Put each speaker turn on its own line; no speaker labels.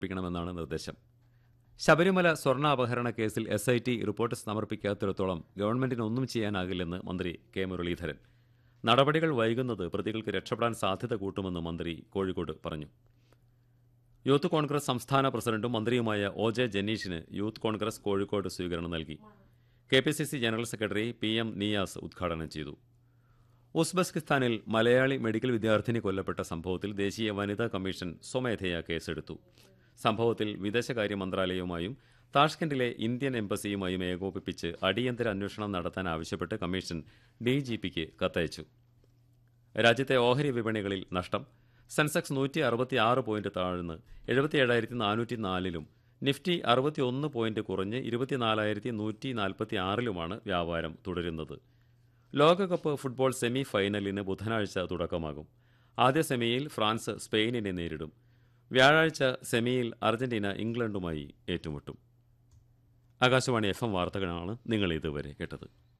സമർപ്പിക്കണമെന്നാണ് നിർദ്ദേശം ശബരിമല സ്വർണ്ണ അപഹരണ കേസിൽ എസ് ഐ ടി റിപ്പോർട്ട് സമർപ്പിക്കാത്തിടത്തോളം ഗവൺമെന്റിന് ഒന്നും ചെയ്യാനാകില്ലെന്ന് മന്ത്രി കെ മുരളീധരൻ നടപടികൾ വൈകുന്നത് പ്രതികൾക്ക് രക്ഷപ്പെടാൻ സാധ്യത കൂട്ടുമെന്ന് മന്ത്രി കോഴിക്കോട് പറഞ്ഞു യൂത്ത് കോൺഗ്രസ് സംസ്ഥാന പ്രസിഡന്റും മന്ത്രിയുമായ ഒ ജെ ജനീഷിന് യൂത്ത് കോൺഗ്രസ് കോഴിക്കോട് സ്വീകരണം നൽകി K P C C general secretary P M Niyas ഉദ്ഘാടനം ചെയ്തു ഉസ്ബെസ്കിസ്ഥാനിൽ മലയാളി മെഡിക്കൽ വിദ്യാർത്ഥിനി കൊല്ലപ്പെട്ട സംഭവത്തിൽ ദേശീയ വനിതാ കമ്മീഷൻ സ്വമേധയാ കേസെടുത്തു സംഭവത്തിൽ വിദേശകാര്യ മന്ത്രാലയവുമായും താഷ്കന്റിലെ ഇന്ത്യൻ എംബസിയുമായും ഏകോപിപ്പിച്ച് അടിയന്തര അന്വേഷണം നടത്താൻ ആവശ്യപ്പെട്ട് കമ്മീഷൻ ഡി ജി പിക്ക് കത്തയച്ചു രാജ്യത്തെ ഓഹരി വിപണികളിൽ നഷ്ടം സെൻസെക്സ് നൂറ്റി അറുപത്തിയാറ് പോയിന്റ് താഴ്ന്ന് എഴുപത്തിയേഴായിരത്തി നാനൂറ്റി നാലിലും നിഫ്റ്റി അറുപത്തിയൊന്ന് പോയിന്റ് കുറഞ്ഞ് ഇരുപത്തിനാലായിരത്തി നൂറ്റി നാൽപ്പത്തി ആറിലുമാണ് വ്യാപാരം തുടരുന്നത് ലോകകപ്പ് ഫുട്ബോൾ സെമി ഫൈനലിന് ബുധനാഴ്ച തുടക്കമാകും ആദ്യ സെമിയിൽ ഫ്രാൻസ് സ്പെയിനിനെ നേരിടും വ്യാഴാഴ്ച സെമിയിൽ അർജന്റീന ഇംഗ്ലണ്ടുമായി ഏറ്റുമുട്ടും ആകാശവാണി എഫ് എം വാർത്തകളാണ് നിങ്ങൾ ഇതുവരെ കേട്ടത്